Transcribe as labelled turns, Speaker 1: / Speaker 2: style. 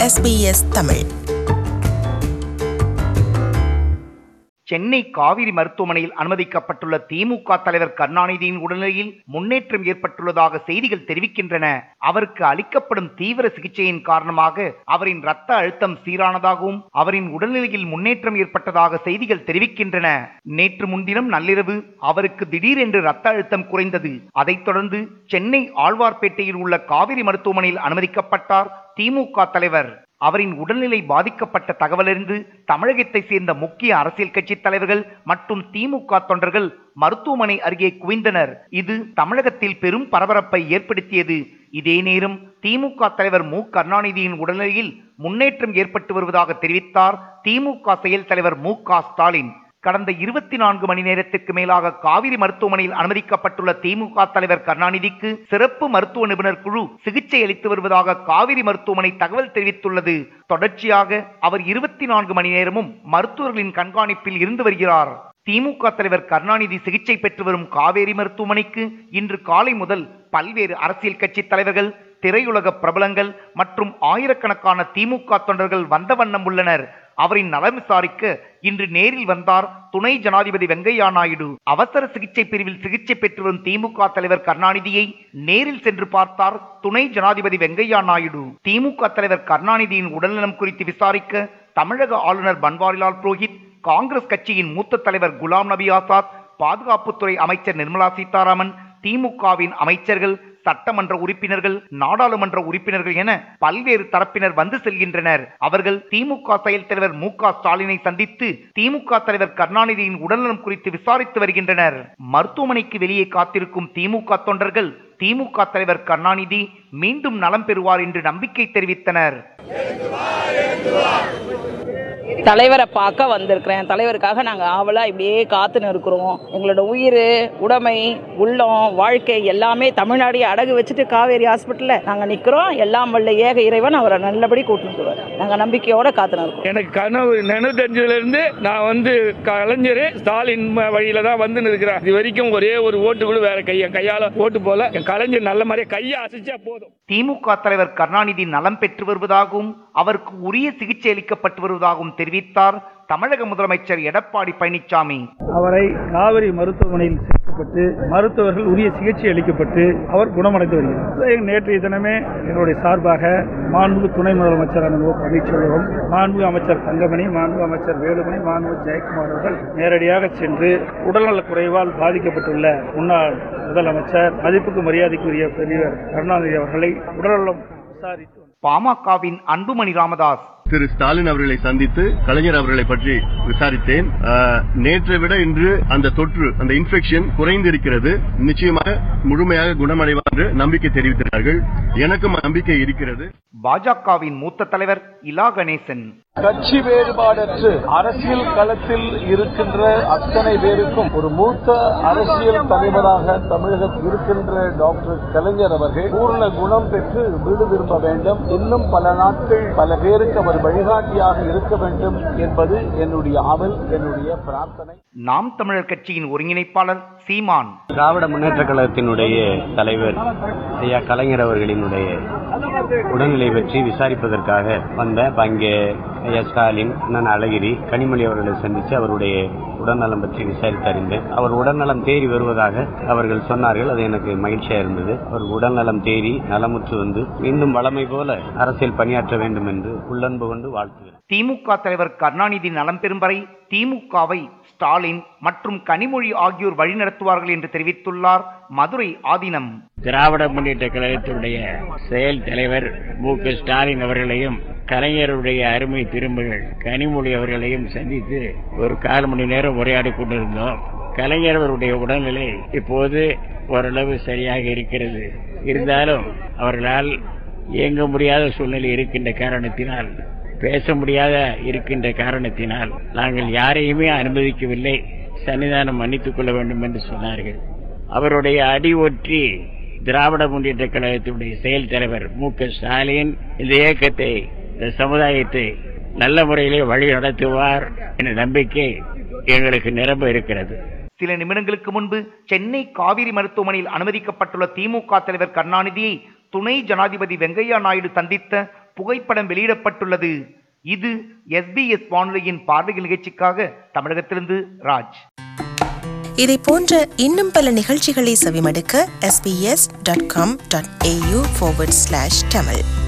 Speaker 1: SBS Tamil
Speaker 2: Chennai Kaveri மருத்துவமனையில் அனுமதிக்கப்பட்டுள்ள திமுக தலைவர் கருணாநிதியின் உடல்நிலையில் முன்னேற்றம் ஏற்பட்டுள்ளதாக செய்திகள் தெரிவிக்கின்றன அவருக்கு அளிக்கப்படும் தீவிர சிகிச்சையின் காரணமாக அவரின் இரத்த அழுத்தம் சீரானதாகவும் அவரின் உடல்நிலையில் முன்னேற்றம் ஏற்பட்டதாக செய்திகள் தெரிவிக்கின்றன நேற்று முன்தினம் நள்ளிரவு அவருக்கு திடீரென்று இரத்த அழுத்தம் குறைந்தது அதைத் தொடர்ந்து சென்னை ஆழ்வார்பேட்டையில் உள்ள காவிரி மருத்துவமனையில் அனுமதிக்கப்பட்டார் திமுக தலைவர் அவரின் உடல்நிலை பாதிக்கப்பட்ட தகவலறிந்து தமிழகத்தை சேர்ந்த முக்கிய அரசியல் கட்சி தலைவர்கள் மற்றும் திமுக தொண்டர்கள் மருத்துவமனை அருகே குவிந்தனர் இது தமிழகத்தில் பெரும் பரபரப்பை ஏற்படுத்தியது இதே நேரம் திமுக தலைவர் மு கருணாநிதியின் உடல்நிலையில் முன்னேற்றம் ஏற்பட்டு வருவதாக தெரிவித்தார் திமுக செயல் தலைவர் மு க ஸ்டாலின் கடந்த இருபத்தி நான்கு மணி நேரத்திற்கு மேலாக காவிரி மருத்துவமனையில் அனுமதிக்கப்பட்டுள்ள திமுக தலைவர் கருணாநிதிக்கு சிறப்பு மருத்துவ நிபுணர் குழு சிகிச்சை அளித்து வருவதாக காவிரி மருத்துவமனை தகவல் தெரிவித்துள்ளது தொடர்ச்சியாக அவர் இருபத்தி நான்கு மணி நேரமும் மருத்துவர்களின் கண்காணிப்பில் இருந்து வருகிறார் திமுக தலைவர் கருணாநிதி சிகிச்சை பெற்று வரும் காவேரி மருத்துவமனைக்கு இன்று காலை முதல் பல்வேறு அரசியல் கட்சி தலைவர்கள் திரையுலக பிரபலங்கள் மற்றும் ஆயிரக்கணக்கான திமுக தொண்டர்கள் வந்த வண்ணம் உள்ளனர் அவரின் நலம் விசாரிக்க இன்று நேரில் வந்தார் துணை ஜனாதிபதி வெங்கையா நாயுடு அவசர சிகிச்சை பிரிவில் சிகிச்சை பெற்று வரும் திமுக தலைவர் கருணாநிதியை நேரில் சென்று பார்த்தார் துணை ஜனாதிபதி வெங்கையா நாயுடு திமுக தலைவர் கருணாநிதியின் உடல்நலம் குறித்து விசாரிக்க தமிழக ஆளுநர் பன்வாரிலால் புரோஹித் காங்கிரஸ் கட்சியின் மூத்த தலைவர் குலாம் நபி ஆசாத் பாதுகாப்புத்துறை அமைச்சர் நிர்மலா சீதாராமன் திமுகவின் அமைச்சர்கள் சட்டமன்ற உறுப்பினர்கள் நாடாளுமன்ற உறுப்பினர்கள் என பல்வேறு தரப்பினர் வந்து செல்கின்றனர் அவர்கள் திமுக செயல் தலைவர் மு க ஸ்டாலினை சந்தித்து திமுக தலைவர் கருணாநிதியின் உடல்நலம் குறித்து விசாரித்து வருகின்றனர் மருத்துவமனைக்கு வெளியே காத்திருக்கும் திமுக தொண்டர்கள் திமுக தலைவர் கருணாநிதி மீண்டும் நலம் பெறுவார் என்று நம்பிக்கை தெரிவித்தனர்
Speaker 3: தலைவரை பார்க்க வந்திருக்கிறேன் தலைவருக்காக நாங்கள் ஆவலாக இப்படியே காத்துன்னு இருக்கிறோம் எங்களோட உயிர் உடைமை உள்ளம் வாழ்க்கை எல்லாமே தமிழ்நாடு அடகு வச்சுட்டு காவேரி ஹாஸ்பிட்டலில் நாங்கள் நிற்கிறோம் எல்லாம் வல்ல ஏக இறைவன் அவரை நல்லபடி கூட்டிட்டு நாங்கள் நம்பிக்கையோட காத்துன்னு இருக்கோம்
Speaker 4: எனக்கு கனவு நினைவு தெரிஞ்சதுலேருந்து நான் வந்து கலைஞர் ஸ்டாலின் ம- வழியில தான் வந்து இருக்கிறேன் இது வரைக்கும் ஒரே ஒரு ஓட்டு கூட வேற கையை கையால ஓட்டு போல என் கலைஞர் நல்ல மாதிரியே கையை அசைச்சா போதும்
Speaker 2: திமுக தலைவர் கருணாநிதி நலம் பெற்று வருவதாகவும் அவருக்கு உரிய சிகிச்சை அளிக்கப்பட்டு வருவதாகவும் தெரிவித்தார் தமிழக முதலமைச்சர் எடப்பாடி பழனிசாமி
Speaker 5: அவரை காவிரி மருத்துவமனையில் சேர்க்கப்பட்டு மருத்துவர்கள் உரிய சிகிச்சை அளிக்கப்பட்டு அவர் குணமடைந்து வருகிறார் நேற்றைய தினமே என்னுடைய சார்பாக மாண்பு துணை முதலமைச்சரான ஓ பன்னீர்செல்வம் மாண்பு அமைச்சர் தங்கமணி மாண்பு அமைச்சர் வேலுமணி மாண்பு ஜெயக்குமார் அவர்கள் நேரடியாக சென்று உடல்நலக் குறைவால் பாதிக்கப்பட்டுள்ள முன்னாள் முதலமைச்சர் மதிப்புக்கு மரியாதைக்குரிய பெரியவர் கருணாநிதி அவர்களை உடல்நலம் விசாரித்து
Speaker 2: பாமகவின் அன்புமணி ராமதாஸ்
Speaker 6: திரு ஸ்டாலின் அவர்களை சந்தித்து கலைஞர் அவர்களை பற்றி விசாரித்தேன் ஆஹ், நேற்றை விட இன்று அந்த தொற்று அந்த இன்ஃபெக்ஷன் குறைந்திருக்கிறது நிச்சயமாக முழுமையாக குணமடைவார் என்று நம்பிக்கை தெரிவித்தார்கள் எனக்கும் நம்பிக்கை இருக்கிறது
Speaker 2: பாஜகவின் மூத்த தலைவர் இலா கணேசன்
Speaker 7: கட்சி வேறுபாடற்று அரசியல் களத்தில் இருக்கின்ற அத்தனை பேருக்கும் ஒரு மூத்த அரசியல் தலைவராக தமிழகத்தில் இருக்கின்ற டாக்டர் கலைஞர் அவர்கள் பூர்ண குணம் பெற்று வீடு திரும்ப வேண்டும் இன்னும் பல நாட்கள் பல பேருக்கு அவர் வழிகாட்டியாக இருக்க வேண்டும் என்பது என்னுடைய ஆவல் என்னுடைய பிரார்த்தனை
Speaker 2: நாம் தமிழர் கட்சியின் ஒருங்கிணைப்பாளர் சீமான்
Speaker 8: திராவிட முன்னேற்ற கழகத்தினுடைய தலைவர் ஐயா கலைஞர் அவர்களினுடைய உடல்நிலை பற்றி விசாரிப்பதற்காக வந்தேன் அப்ப அங்கே ஐயா ஸ்டாலின் அண்ணன் அழகிரி கனிமொழி அவர்களை சந்தித்து அவருடைய உடல்நலம் பற்றி விசாரித்து அறிந்தேன் அவர் உடல்நலம் தேறி வருவதாக அவர்கள் சொன்னார்கள் அது எனக்கு மகிழ்ச்சியா இருந்தது அவர் உடல்நலம் தேறி நலமுற்று வந்து மீண்டும் வளமை போல அரசியல் பணியாற்ற வேண்டும் என்று உள்ளன்பு கொண்டு வாழ்த்துகிறேன்
Speaker 2: திமுக தலைவர் கருணாநிதி நலம் பெறும் வரை திமுகவை ஸ்டாலின் மற்றும் கனிமொழி ஆகியோர் வழிநடத்துவார்கள் என்று தெரிவித்துள்ளார் மதுரை ஆதீனம்
Speaker 9: திராவிட முன்னேற்ற கழகத்தினுடைய செயல் தலைவர் மு க ஸ்டாலின் அவர்களையும் கலைஞருடைய அருமை திருமகள் கனிமொழி அவர்களையும் சந்தித்து ஒரு கால் மணி நேரம் உரையாடி கொண்டிருந்தோம் கலைஞர் அவருடைய உடல்நிலை இப்போது ஓரளவு சரியாக இருக்கிறது இருந்தாலும் அவர்களால் இயங்க முடியாத சூழ்நிலை இருக்கின்ற காரணத்தினால் பேச முடியாத இருக்கின்ற காரணத்தினால் நாங்கள் யாரையுமே அனுமதிக்கவில்லை சன்னிதானம் மன்னித்துக் கொள்ள வேண்டும் என்று சொன்னார்கள் அவருடைய அடி ஒற்றி திராவிட முன்னேற்ற கழகத்தினுடைய செயல் தலைவர் மு க ஸ்டாலின் இந்த இயக்கத்தை இந்த சமுதாயத்தை நல்ல முறையிலே வழி நடத்துவார் என்ற நம்பிக்கை எங்களுக்கு நிரம்ப இருக்கிறது
Speaker 2: சில நிமிடங்களுக்கு முன்பு சென்னை காவிரி மருத்துவமனையில் அனுமதிக்கப்பட்டுள்ள திமுக தலைவர் கருணாநிதியை துணை ஜனாதிபதி வெங்கையா நாயுடு சந்தித்த புகைப்படம் வெளியிடப்பட்டுள்ளது இது எஸ்பிஎஸ் வானொலியின் பார்வைகள் நிகழ்ச்சிக்காக தமிழகத்திலிருந்து ராஜ்
Speaker 1: இதை போன்ற இன்னும் பல நிகழ்ச்சிகளை செவிமடுக்க sbs.com.au forward slash tamil